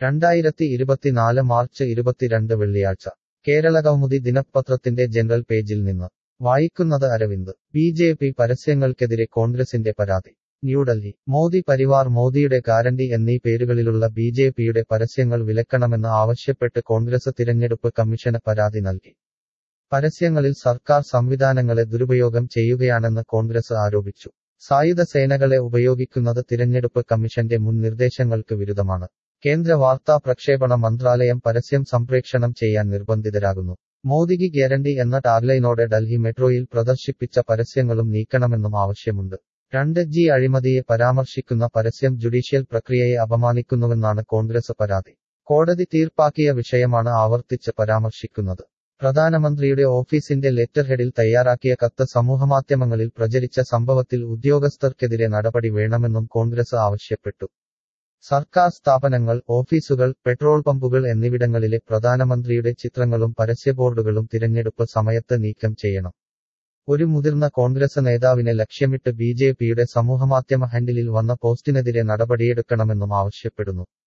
രണ്ടായിരത്തി ഇരുപത്തിനാല് മാർച്ച് ഇരുപത്തിരണ്ട് വെള്ളിയാഴ്ച കേരള കൗമുദി ദിനപത്രത്തിന്റെ ജനറൽ പേജിൽ നിന്ന് വായിക്കുന്നത് അരവിന്ദ് ബി ജെ പി പരസ്യങ്ങൾക്കെതിരെ കോൺഗ്രസിന്റെ പരാതി ന്യൂഡൽഹി മോദി പരിവാർ മോദിയുടെ ഗ്യാരണ്ടി എന്നീ പേരുകളിലുള്ള ബി ജെ പിയുടെ പരസ്യങ്ങൾ വിലക്കണമെന്ന് ആവശ്യപ്പെട്ട് കോൺഗ്രസ് തിരഞ്ഞെടുപ്പ് കമ്മീഷന് പരാതി നൽകി പരസ്യങ്ങളിൽ സർക്കാർ സംവിധാനങ്ങളെ ദുരുപയോഗം ചെയ്യുകയാണെന്ന് കോൺഗ്രസ് ആരോപിച്ചു സായുധ സേനകളെ ഉപയോഗിക്കുന്നത് തിരഞ്ഞെടുപ്പ് കമ്മീഷന്റെ മുൻ നിർദ്ദേശങ്ങൾക്ക് വിരുദ്ധമാണ് കേന്ദ്ര വാർത്താ പ്രക്ഷേപണ മന്ത്രാലയം പരസ്യം സംപ്രേക്ഷണം ചെയ്യാൻ നിർബന്ധിതരാകുന്നു മോദിക്ക് ഗ്യാരണ്ടി എന്ന ടാഗ്ലൈനോടെ ഡൽഹി മെട്രോയിൽ പ്രദർശിപ്പിച്ച പരസ്യങ്ങളും നീക്കണമെന്നും ആവശ്യമുണ്ട് രണ്ട് ജി അഴിമതിയെ പരാമർശിക്കുന്ന പരസ്യം ജുഡീഷ്യൽ പ്രക്രിയയെ അപമാനിക്കുന്നുവെന്നാണ് കോൺഗ്രസ് പരാതി കോടതി തീർപ്പാക്കിയ വിഷയമാണ് ആവർത്തിച്ച് പരാമർശിക്കുന്നത് പ്രധാനമന്ത്രിയുടെ ഓഫീസിന്റെ ലെറ്റർ ഹെഡിൽ തയ്യാറാക്കിയ കത്ത് സമൂഹമാധ്യമങ്ങളിൽ പ്രചരിച്ച സംഭവത്തിൽ ഉദ്യോഗസ്ഥർക്കെതിരെ നടപടി വേണമെന്നും കോൺഗ്രസ് ആവശ്യപ്പെട്ടു സർക്കാർ സ്ഥാപനങ്ങൾ ഓഫീസുകൾ പെട്രോൾ പമ്പുകൾ എന്നിവിടങ്ങളിലെ പ്രധാനമന്ത്രിയുടെ ചിത്രങ്ങളും പരസ്യബോർഡുകളും തിരഞ്ഞെടുപ്പ് സമയത്ത് നീക്കം ചെയ്യണം ഒരു മുതിർന്ന കോൺഗ്രസ് നേതാവിനെ ലക്ഷ്യമിട്ട് ബി ജെ പിയുടെ സമൂഹമാധ്യമ ഹാൻഡിലിൽ വന്ന പോസ്റ്റിനെതിരെ നടപടിയെടുക്കണമെന്നും ആവശ്യപ്പെടുന്നു